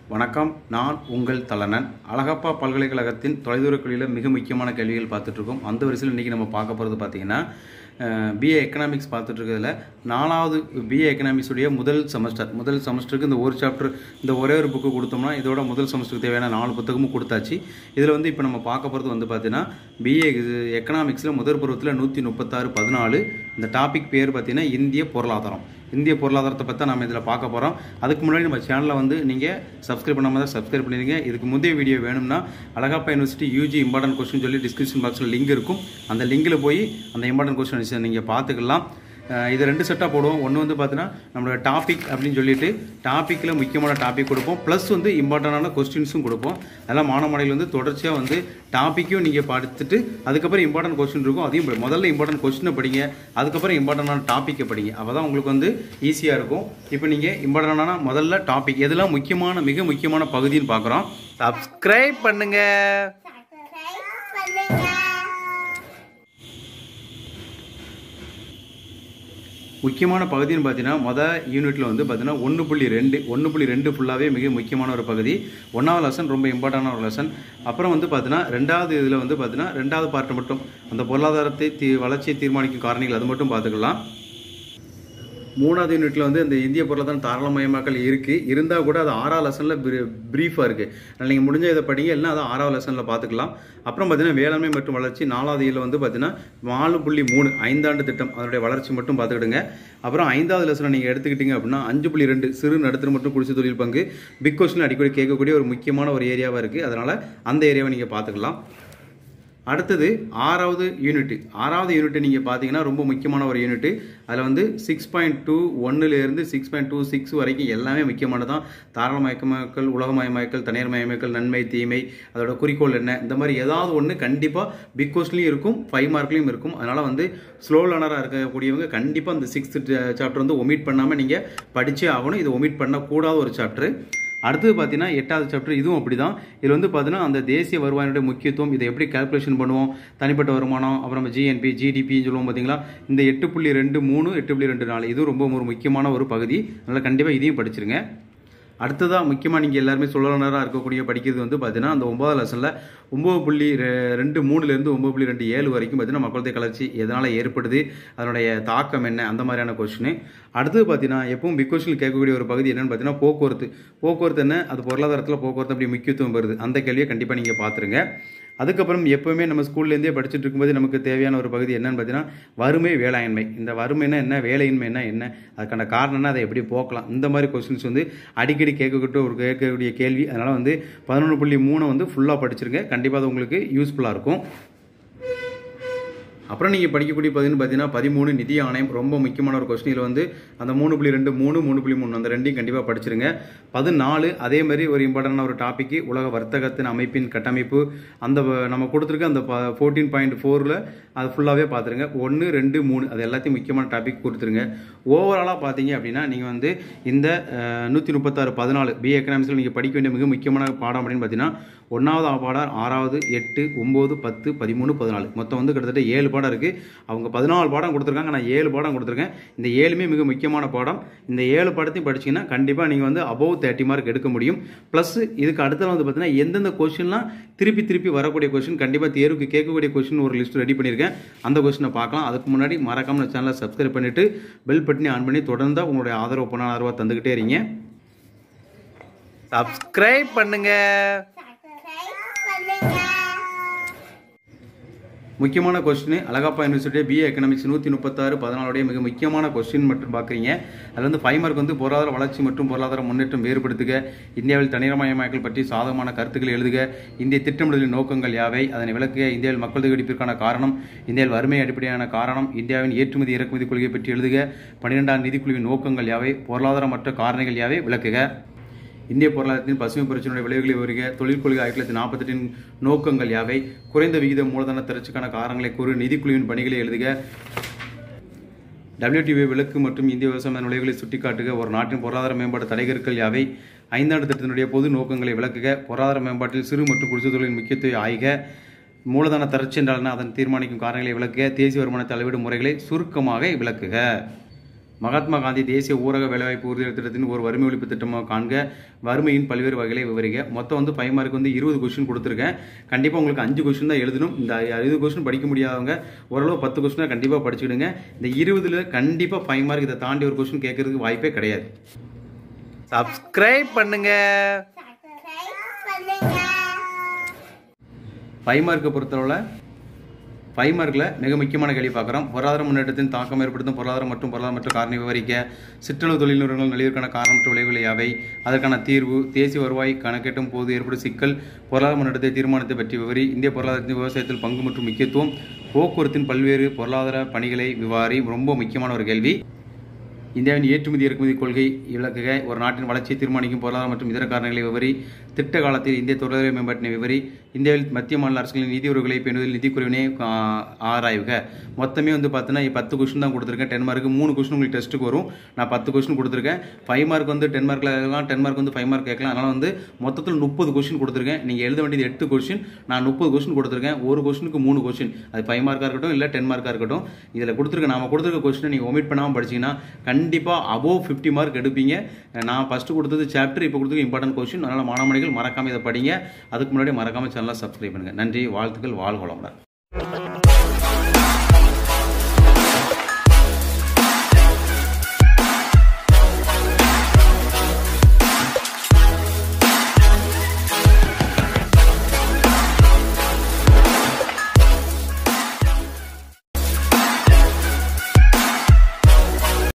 வணக்கம் நான் உங்கள் தலனன் அழகப்பா பல்கலைக்கழகத்தின் தொலைதூர கல்வியில் மிக முக்கியமான கேள்விகள் பார்த்துட்ருக்கோம் அந்த வரிசையில் இன்றைக்கி நம்ம பார்க்க போகிறது பார்த்தீங்கன்னா பிஏ எக்கனாமிக்ஸ் பார்த்துட்டு இருக்கிறதுல நாலாவது பிஏ எக்கனாமிக்ஸுடைய முதல் செமஸ்டர் முதல் செமஸ்டருக்கு இந்த ஒரு சாப்டர் இந்த ஒரே ஒரு புக்கு கொடுத்தோம்னா இதோட முதல் செமஸ்டருக்கு தேவையான நாலு புத்தகமும் கொடுத்தாச்சு இதில் வந்து இப்போ நம்ம பார்க்க போகிறது வந்து பார்த்தீங்கன்னா பிஏ எக்கனாமிக்ஸில் முதல் பருவத்தில் நூற்றி முப்பத்தாறு பதினாலு இந்த டாபிக் பேர் பார்த்தீங்கன்னா இந்திய பொருளாதாரம் இந்திய பொருளாதாரத்தை பற்றி நம்ம இதில் பார்க்க போகிறோம் அதுக்கு முன்னாடி நம்ம சேனலை வந்து நீங்கள் சப்ஸ்கிரைப் பண்ணாமல் தான் சப்ஸ்கிரைப் பண்ணிடுங்க இதுக்கு முந்தைய வீடியோ வேணும்னா Alagappa university UG important question சொல்லி டிஸ்கிரிப்ஷன் பாக்ஸில் லிங்க் இருக்கும் அந்த லிங்கில் போய் அந்த இம்பார்ட்டன்ட் கொஸ்டின் நீங்கள் பார்த்துக்கலாம் அஹ் இது ரெண்டு செட்டாக போடுவோம் ஒன்று வந்து பார்த்தீங்கன்னா நம்மளோட டாபிக் அப்படின்னு சொல்லிட்டு டாப்பிக்கில் முக்கியமான டாபிக் கொடுப்போம் ப்ளஸ் வந்து இம்பார்ட்டண்டான கொஸ்டின்ஸும் கொடுப்போம் அதெல்லாம் மாணவ மாணவிகள் வந்து தொடர்ச்சியாக வந்து டாப்பிக்கும் நீங்கள் பார்த்துட்டு அதுக்கப்புறம் இம்பார்ட்டன்ட் கொஸ்டின் இருக்கும் அதையும் படி- முதல்ல இம்பார்ட்டன்ட் கொஸ்டினை படிங்க அதுக்கப்புறம் இம்பார்ட்டண்டான டாப்பிக்கை படிங்க அப்போ தான் உங்களுக்கு வந்து ஈஸியாக இருக்கும் இப்போ நீங்கள் இம்பார்ட்டண்டான முதல்ல டாபிக் எதெல்லாம் முக்கியமான மிக முக்கியமான பகுதின்னு பார்க்குறோம் சப்ஸ்கிரைப் பண்ணுங்கள் முக்கியமான பகுதின்னு பார்த்தீங்கன்னா மொதல் யூனிட்டில் வந்து பார்த்தீங்கன்னா ஒன்று புள்ளி ரெண்டு ஒன்று புள்ளி ரெண்டு ஃபுல்லாகவே மிக முக்கியமான ஒரு பகுதி ஒன்றாவது லெசன் ரொம்ப இம்பார்ட்டண்டான ஒரு லெசன் அப்புறம் வந்து பார்த்தீங்கன்னா ரெண்டாவது இதில் வந்து பார்த்தீங்கன்னா ரெண்டாவது பார்ட் மட்டும் அந்த பொருளாதாரத்தை தீ வளர்ச்சியை தீர்மானிக்கும் காரணிகள் அது மட்டும் பார்த்துக்கலாம் மூணாவது யூனிட்ல வந்து இந்த இந்திய பொருளாதாரம் தாராளமயமாக்கல் இருக்கு இருந்தா கூட அது ஆறாவது லெசன்ல பிரீஃபா இருக்கு அதனால நீங்க முடிஞ்ச இதை படிங்க இல்லைன்னா அதை ஆறாவது லெசன்ல பார்த்துக்கலாம் அப்புறம் பார்த்தீங்கன்னா வேளாண்மை மற்றும் வளர்ச்சி நாலாவது இதில் வந்து பார்த்தீங்கன்னா நாலு புள்ளி மூணு ஐந்தாண்டு திட்டம் அதனுடைய வளர்ச்சி மட்டும் பார்த்துக்கிடுங்க அப்புறம் ஐந்தாவது லெசனை நீங்கள் எடுத்துக்கிட்டீங்க அப்படின்னா அஞ்சு புள்ளி ரெண்டு சிறு நடுத்தர மற்றும் குடிசை தொழில் பங்கு பிக் கொஸ்டின் அடிக்கடி கேட்கக்கூடிய ஒரு முக்கியமான ஒரு ஏரியாவாக இருக்குது அதனால் அந்த ஏரியாவை நீங்கள் பார்த்துக்கலாம் அடுத்தது ஆறாவது யூனிட் ஆறாவது யூனிட் நீங்கள் பார்த்தீங்கன்னா ரொம்ப முக்கியமான ஒரு யூனிட் அதில் வந்து சிக்ஸ் பாயிண்ட் டூ ஒன்னுலேருந்து சிக்ஸ் பாயிண்ட் டூ சிக்ஸ் வரைக்கும் எல்லாமே முக்கியமானதான் தாராளமயக்கமயக்கல் உலகமயமாக்கல் தனியார்மயமாக்கல் நன்மை தீமை அதோட குறிக்கோள் என்ன இந்த மாதிரி ஏதாவது ஒன்று கண்டிப்பாக பிக் கொஸ்ட்லையும் இருக்கும் ஃபைவ் மார்க்லையும் இருக்கும் அதனால் வந்து ஸ்லோ லேர்னராக இருக்கக்கூடியவங்க கண்டிப்பாக அந்த சிக்ஸ்த் சாப்டர் வந்து ஒமிட் பண்ணாமல் நீங்கள் படிச்சே ஆகணும் இது ஒமிட் பண்ணக்கூடாத ஒரு சாப்டர் அடுத்தது பார்த்தீங்கன்னா எட்டாவது சாப்டர் இதுவும் அப்படி தான் இதில் வந்து பார்த்தீங்கன்னா அந்த தேசிய வருவாயினுடைய முக்கியத்துவம் இதை எப்படி கால்குலேஷன் பண்ணுவோம் தனிப்பட்ட வருமானம் அப்புறம் ஜிஎன்பி ஜிடிபின்னு சொல்லுவோம் பார்த்தீங்களா இந்த எட்டு புள்ளி ரெண்டு மூணு எட்டு புள்ளி ரெண்டு நாலு இதுவும் ரொம்ப ஒரு முக்கியமான ஒரு பகுதி அதனால் கண்டிப்பாக இதையும் படிச்சிருங்க அடுத்ததாக முக்கியமாக நீங்கள் எல்லாருமே சொல்லனராக இருக்கக்கூடிய படிக்கிறது வந்து பார்த்தீங்கன்னா அந்த ஒன்பதாவது லெசனில் ஒம்பது புள்ளி ரெ- ரெண்டு மூணுலேருந்து ஒம்பது புள்ளி ரெண்டு ஏழு வரைக்கும் பார்த்தீங்கன்னா மக்களத்தை கலர்ச்சி எதனால் ஏற்படுது அதனுடைய தாக்கம் என்ன அந்த மாதிரியான கொஸ்டின் அடுத்தது பார்த்தீங்கன்னா எப்பவும் பிக் கொஸ்டின் கேட்கக்கூடிய ஒரு பகுதி என்னன்னு பார்த்தீங்கன்னா போக்குவரத்து போக்குவரத்து என்ன அது பொருளாதாரத்தில் போக்குவரத்து அப்படி முக்கியத்துவம் வருது அந்த கேள்வியை கண்டிப்பாக நீங்கள் பார்த்துருங்க அதுக்கப்புறம் எப்பவுமே நம்ம ஸ்கூல்லேருந்தே படிச்சுட்டு இருக்கும்போது நமக்கு தேவையான ஒரு பகுதி என்னன்னு பார்த்தீங்கன்னா வறுமை வேளாண்மை இந்த வறுமைனா என்ன வேலையின்மைனா என்ன அதுக்கான காரணம்னா அதை எப்படி போக்கலாம் இந்த மாதிரி கொஸ்டின்ஸ் வந்து அடிக்கடி கேட்கக்கூடிய ஒரு கேட்கக்கூடிய கேள்வி அதனால் வந்து பதினொன்று புள்ளி மூணை வந்து ஃபுல்லாக படிச்சிருங்க கண்டிப்பாக அது உங்களுக்கு யூஸ்ஃபுல்லாக இருக்கும் அப்புறம் நீங்கள் படிக்கக்கூடிய பதினு பார்த்தீங்கன்னா பதிமூணு நிதி ஆணையம் ரொம்ப முக்கியமான ஒரு கொஸ்டின் இதில் வந்து அந்த மூணு புள்ளி ரெண்டு மூணு மூணு புள்ளி மூணு அந்த ரெண்டையும் கண்டிப்பாக படிச்சிருங்க பதினாலு அதே மாதிரி ஒரு இம்பார்ட்டண்டான ஒரு டாபிக் உலக வர்த்தகத்தின் அமைப்பின் கட்டமைப்பு அந்த வ- நம்ம கொடுத்துருக்க அந்த ஃபோர்டீன் பாயிண்ட் ஃபோரில் அது ஃபுல்லாகவே பார்த்துருங்க ஒன்று ரெண்டு மூணு அது எல்லாத்தையும் முக்கியமான டாபிக் கொடுத்துருங்க ஓவராலாக பார்த்தீங்க அப்படின்னா நீங்கள் வந்து இந்த நூற்றி முப்பத்தாறு பதினாலு பி எக்கனாமிக்ஸில் நீங்கள் படிக்க வேண்டிய மிக முக்கியமான பாடம் அப்படின்னு பார்த்தீங்கன்னா ஒன்றாவது பாடம் ஆறாவது எட்டு ஒம்பது பத்து பதிமூணு பதினாலு மொத்தம் வந்து கிட்டத்தட்ட ஏழு பாடம் இருக்குது அவங்க பதினாலு பாடம் கொடுத்துருக்காங்க நான் ஏழு பாடம் கொடுத்துருக்கேன் இந்த ஏழுமே மிக முக்கியமான பாடம் இந்த ஏழு பாடத்தையும் படிச்சீங்கன்னா கண்டிப்பாக நீங்கள் வந்து அபவ் தேர்ட்டி மார்க் எடுக்க முடியும் ப்ளஸ் இதுக்கு அடுத்தது வந்து பார்த்தீங்கன்னா எந்தெந்த கொஸ்டின்லாம் திருப்பி திருப்பி வரக்கூடிய கொஸ்டின் கண்டிப்பாக தேர்வுக்கு கேட்கக்கூடிய கொஸ்டின் ஒரு லிஸ்ட் ரெடி பண்ணியிருக்கேன் அந்த கொஸ்டினை பார்க்கலாம் அதுக்கு முன்னாடி மறக்காம சேனலை சப்ஸ்கிரைப் பண்ணிவிட்டு பெல் பட்டனை ஆன் பண்ணி தொடர்ந்து உங்களுடைய ஆதரவு பொண்ணான ஆதரவாக தந்துக்கிட்டே இருங்க சப்ஸ்கிரைப் பண்ணுங்கள் முக்கியமான question Alagappa university BA economics நூற்றி முப்பத்தாறு பதினாலுடைய மிக முக்கியமான கொஸ்டின் மட்டும் பார்க்குறீங்க அதில் வந்து ஃபைவ் மார்க் வந்து பொருளாதார வளர்ச்சி மற்றும் பொருளாதார முன்னேற்றம் வேறுபடுத்துக இந்தியாவில் தனியார்மயமாக்கல் பற்றி சாதகமான கருத்துக்களை எழுதுக இந்திய திட்டமிடலின் நோக்கங்கள் யாவை அதனை விளக்குக இந்தியாவில் மக்கள் தொகை வெடிப்பிற்கான காரணம் இந்தியாவில் வறுமை அடிப்படையான காரணம் இந்தியாவின் ஏற்றுமதி இறக்குமதி கொள்கை பற்றி எழுதுக பன்னிரெண்டாம் நிதிக்குழுவின் நோக்கங்கள் யாவை பொருளாதாரமற்ற காரணிகள் யாவை விளக்குக இந்திய பொருளாதாரத்தின் பசுமை புரட்சியினுடைய விளைவுகளை வருக தொழில் கொள்கை ஆயிரத்தி தொள்ளாயிரத்தி நாற்பத்தெட்டின் நோக்கங்கள் யாவை குறைந்த விகித மூலதன திரட்சிக்கான காரணங்களை கூறு நிதிக்குழுவின் பணிகளை எழுதுக WTO விலக்கு மற்றும் இந்திய விவசாய நுழைவுகளை சுட்டிக்காட்டுக ஒரு நாட்டின் பொருளாதார மேம்பாட்டு தடைகற்கள் யாவை ஐந்தாண்டு திட்டத்தினுடைய பொது நோக்கங்களை விளக்குக பொருளாதார மேம்பாட்டில் சிறு மற்றும் குடிசை தொழிலின் முக்கியத்துவம் ஆய்க மூலதன தரட்சி என்றால் என்ன? அதன் தீர்மானிக்கும் காரணங்களை விளக்குக தேசிய வருமானத்தை அளவிடும் முறைகளை சுருக்கமாக விளக்குக மகாத்மா காந்தி தேசிய ஊரக வேலைவாய்ப்பு உறுதி திட்டத்தின் ஒரு வறுமை ஒழிப்பு திட்டமாக காண்க வறுமையின் பல்வேறு வகைகளை விவரிக்க மொத்தம் வந்து ஃபைவ் மார்க் வந்து இருபது கொஸ்டின் கொடுத்துருக்கேன் கண்டிப்பாக உங்களுக்கு அஞ்சு கொஸ்டின் தான் எழுதணும் இந்த ஐந்து கொஸ்டின் படிக்க முடியாதவங்க ஓரளவு பத்து கொஸ்டினாக கண்டிப்பாக படிச்சுக்கிடுங்க இந்த இருபதுல கண்டிப்பாக ஃபைவ் மார்க் இதை தாண்டி ஒரு கொஸ்டின் கேட்கறதுக்கு வாய்ப்பே கிடையாது சப்ஸ்கிரைப் பண்ணுங்க ஃபைவ் மார்க்கை பொறுத்தளவில் ஃபைவ் மார்க்கில் மிக முக்கியமான கேள்வி பார்க்குறோம் பொருளாதார முன்னேற்றத்தின் தாக்கம் ஏற்படுத்தும் பொருளாதாரம் மற்றும் பொருளாதார மற்றும் காரணி விவரிக்க சிற்றளவு தொழில் நிறுவனங்கள் நலிவிற்கான காரணம் மற்றும் விளைவுகள் யாவை அதற்கான தீர்வு தேசிய வருவாய் கணக்கெட்டும் போது ஏற்படும் சிக்கல் பொருளாதார முன்னேற்றத்தை தீர்மானத்தை பற்றி விவரி இந்திய பொருளாதாரத்தின் விவசாயத்தில் பங்கு மற்றும் முக்கியத்துவம் போக்குவரத்தின் பல்வேறு பொருளாதார பணிகளை விவாரி ரொம்ப முக்கியமான ஒரு கேள்வி இந்தியாவின் ஏற்றுமதி இறக்குமதி கொள்கை விளக்குக ஒரு நாட்டின் வளர்ச்சியை தீர்மானிக்கும் பொருளாதார மற்றும் இதர காரணங்களை விவரி திட்ட காலத்தில் இந்திய பொருளாதார மேம்பாட்டினை விவரி இந்தியாவில் மத்திய மாநில அரசுகளின் நிதி உறவுகளை பேணுவதில் நிதி குறைவினை ஆ- ஆராய்வுக மொத்தமே வந்து பார்த்தீங்கன்னா பத்து கொஸ்டின் தான் கொடுத்துருக்கேன் டென் மார்க்கு மூணு கொஸ்டின் உங்களுக்கு டெஸ்ட்டுக்கு வரும் நான் பத்து கொஸ்டின் கொடுத்துருக்கேன் ஃபைவ் மார்க் வந்து டென் மார்க்கில் கேட்கலாம் டென் மார்க் வந்து ஃபைவ் மார்க் கேட்கலாம் அதனால் வந்து மொத்தத்தில் முப்பது கொஸ்டின் கொடுத்துருக்கேன் நீங்கள் எழுத வேண்டியது எட்டு கொஸ்டின் நான் முப்பது கொஸ்டின் கொடுத்துருக்கேன் ஒரு கொஸ்டினுக்கு மூணு கொஸ்டின் அது ஃபைவ் மார்க்காக இருக்கட்டும் இல்லை டென் மார்க்காக இருக்கட்டும் இதில் கொடுத்துருக்க நாம கொடுத்துருக்க கொஸ்டினை நீங்கள் ஒமிட் பண்ணாமல் படிச்சீங்கன்னா கண்டிப்பாக அபோவ் ஃபிஃப்டி மார்க் எடுப்பீங்க நான் ஃபஸ்ட்டு கொடுத்தது சாப்டர் இப்போ கொடுத்தது இம்பார்ட்டன்ட் கொஸ்டின் அதனால் மாணவர்கள் மறக்காமல் இதை படிங்க அதுக்கு முன்னாடி மறக்காமல் சேனலை சப்ஸ்கிரைப் பண்ணுங்கள் நன்றி வாழ்த்துக்கள் வாழ்க வளமுடன்